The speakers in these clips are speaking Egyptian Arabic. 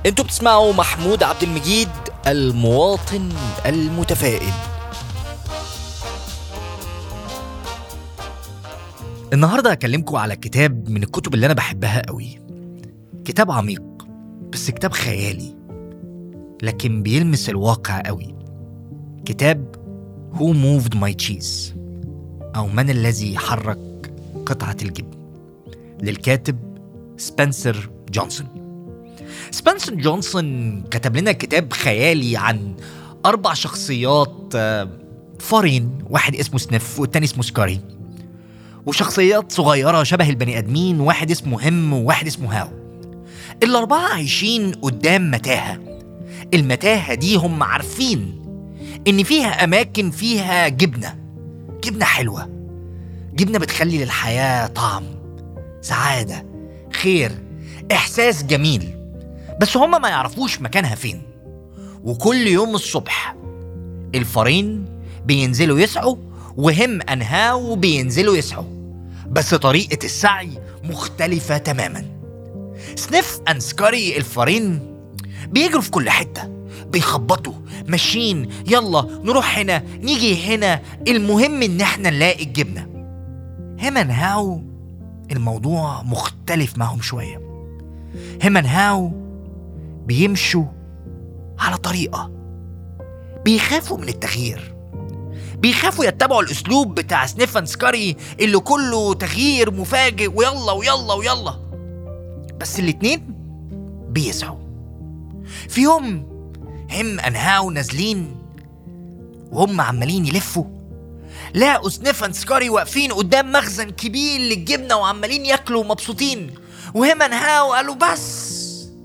انتوا بتسمعوا محمود عبد المجيد المواطن المتفائل النهارده هكلمكم على كتاب من الكتب اللي انا بحبها قوي كتاب عميق بس كتاب خيالي لكن بيلمس الواقع قوي كتاب Who Moved My Cheese أو من الذي حرك قطعة الجبن للكاتب سبنسر جونسون سبنسر جونسون كتب لنا كتاب خيالي عن أربع شخصيات آه، فارين واحد اسمه سنيف والتاني اسمه سكاري وشخصيات صغيرة شبه البني آدمين واحد اسمه هم وواحد اسمه هاو الأربعة عايشين قدام متاهة المتاهة دي هم عارفين إن فيها أماكن فيها جبنة جبنة حلوة جبنة بتخلي للحياة طعم سعادة خير إحساس جميل بس هما ما يعرفوش مكانها فين وكل يوم الصبح الفارين بينزلوا يسعوا وهم أنهاو بينزلوا يسعوا بس طريقة السعي مختلفة تماما سنيف أند سكاري الفارين بيجروا في كل حتة بيخبطوا ماشيين يلا نروح هنا نيجي هنا المهم ان احنا نلاقي الجبنة هيمن هاو الموضوع مختلف معهم شوية هيمن هاو بيمشوا على طريقة بيخافوا من التغيير بيخافوا يتبعوا الاسلوب بتاع سنيف اند سكاري اللي كله تغيير مفاجئ ويلا ويلا ويلا بس الاتنين بيسعوا في يوم هم انهاو نازلين وهم عمالين يلفوا لقوا سنيف اند سكاري واقفين قدام مخزن كبير للجبنه وعمالين ياكلوا مبسوطين وهم انهاو قالوا بس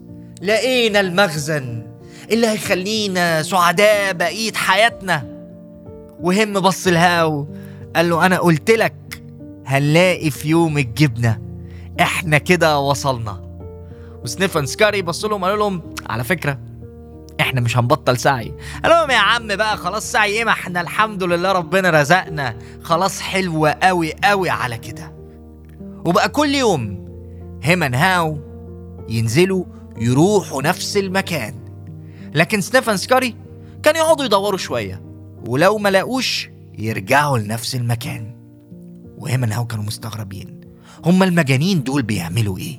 لقينا المخزن اللي هيخلينا سعداء بقية حياتنا وهم بص الهاو قال له انا قلت لك هنلاقي في يوم الجبنه احنا كده وصلنا وسنيفن سكاري بص لهم قالوا لهم على فكره احنا مش هنبطل سعي قال لهم يا عم بقى خلاص سعي ايه ما احنا الحمد لله ربنا رزقنا خلاص حلوة قوي قوي على كده وبقى كل يوم هيمن هاو ينزلوا يروحوا نفس المكان لكن سنيفن سكاري كانوا يقعدوا يدوروا شويه ولو ما لاقوش يرجعوا لنفس المكان وهيمن هاو كانوا مستغربين هما المجانين دول بيعملوا ايه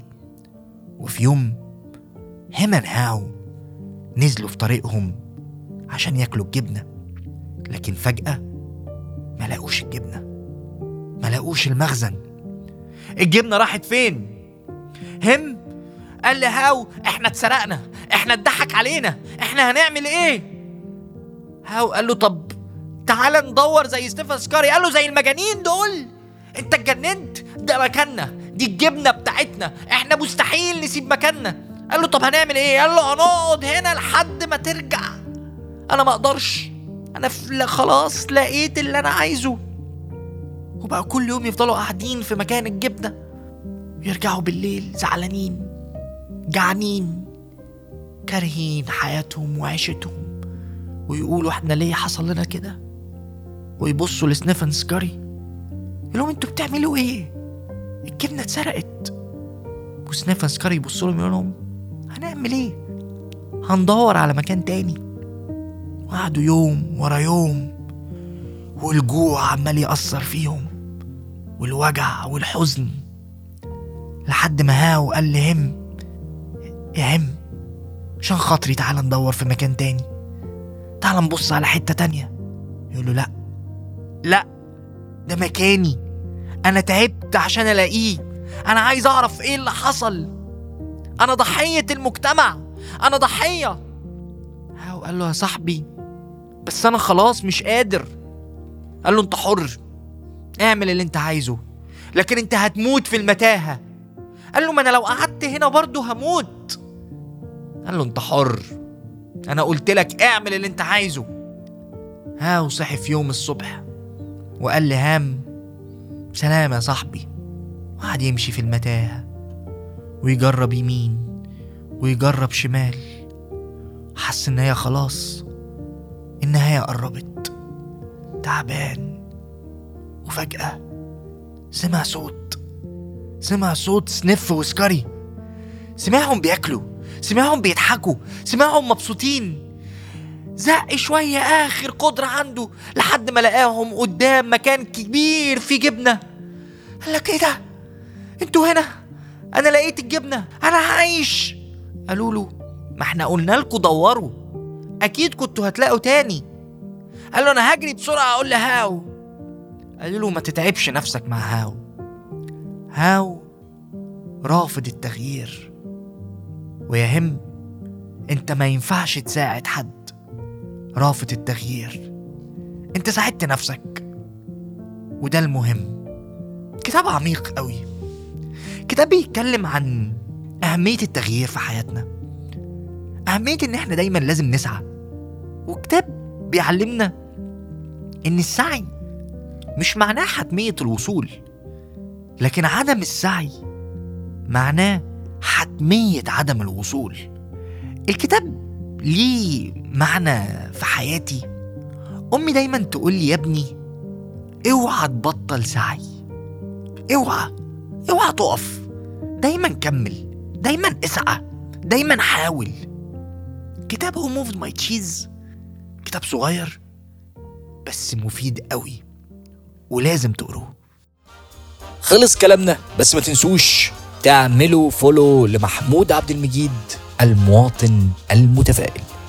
وفي يوم هيمن هاو نزلوا في طريقهم عشان ياكلوا الجبنة لكن فجأة ما لاقوش الجبنة ما لاقوش المخزن الجبنة راحت فين هم قال لي هاو احنا اتسرقنا احنا اتضحك علينا احنا هنعمل ايه هاو قال له طب تعال ندور زي ستيفن سكاري قال له زي المجانين دول انت اتجننت ده مكاننا دي الجبنه بتاعتنا احنا مستحيل نسيب مكاننا قال له طب هنعمل ايه قال له هنقعد هنا لحد ما ترجع انا ما اقدرش انا في خلاص لقيت اللي انا عايزه وبقى كل يوم يفضلوا قاعدين في مكان الجبنه يرجعوا بالليل زعلانين جعانين كارهين حياتهم وعيشتهم ويقولوا احنا ليه حصل لنا كده ويبصوا لسنيفن سكاري يقول لهم انتوا بتعملوا ايه الجبنه اتسرقت وسنيفن سكاري يبص لهم يقول لهم هنعمل ايه هندور على مكان تاني وقعدوا يوم ورا يوم والجوع عمال يأثر فيهم والوجع والحزن لحد ما هاو قال لهم يا هم عشان خاطري تعال ندور في مكان تاني تعال نبص على حتة تانية يقول له لا لا ده مكاني انا تعبت عشان الاقيه انا عايز اعرف ايه اللي حصل انا ضحية المجتمع انا ضحية هاو قال له يا صاحبي بس انا خلاص مش قادر قال له انت حر اعمل اللي انت عايزه لكن انت هتموت في المتاهة قال له ما انا لو قعدت هنا برضه هموت قال له انت حر انا قلت لك اعمل اللي انت عايزه هاو صحي في يوم الصبح وقال لهام سلام يا صاحبي وقعد يمشي في المتاهة ويجرب يمين ويجرب شمال حس ان هي خلاص النهاية قربت تعبان وفجأة سمع صوت سمع صوت سنيف وسكاري سمعهم بياكلوا سمعهم بيضحكوا سمعهم مبسوطين زق شوية آخر قدرة عنده لحد ما لقاهم قدام مكان كبير فيه جبنة قال لك إيه ده؟ أنتوا هنا؟ أنا لقيت الجبنة أنا عايش قالوا له ما احنا قلنا لكم دوروا أكيد كنتوا هتلاقوا تاني قال له أنا هجري بسرعة أقول لهاو قالوا له ما تتعبش نفسك مع هاو هاو رافض التغيير ويهم انت ما ينفعش تساعد حد رافض التغيير انت ساعدت نفسك وده المهم كتاب عميق قوي كتاب بيتكلم عن أهمية التغيير في حياتنا أهمية إن إحنا دايما لازم نسعى وكتاب بيعلمنا إن السعي مش معناه حتمية الوصول لكن عدم السعي معناه حتمية عدم الوصول الكتاب ليه معنى في حياتي أمي دايما تقول لي يا ابني اوعى تبطل سعي اوعى اوعى تقف دايما كمل دايما اسعى دايما حاول كتاب هو موفد ماي تشيز كتاب صغير بس مفيد قوي ولازم تقروه خلص كلامنا بس ما تنسوش تعملوا فولو لمحمود عبد المجيد المواطن المتفائل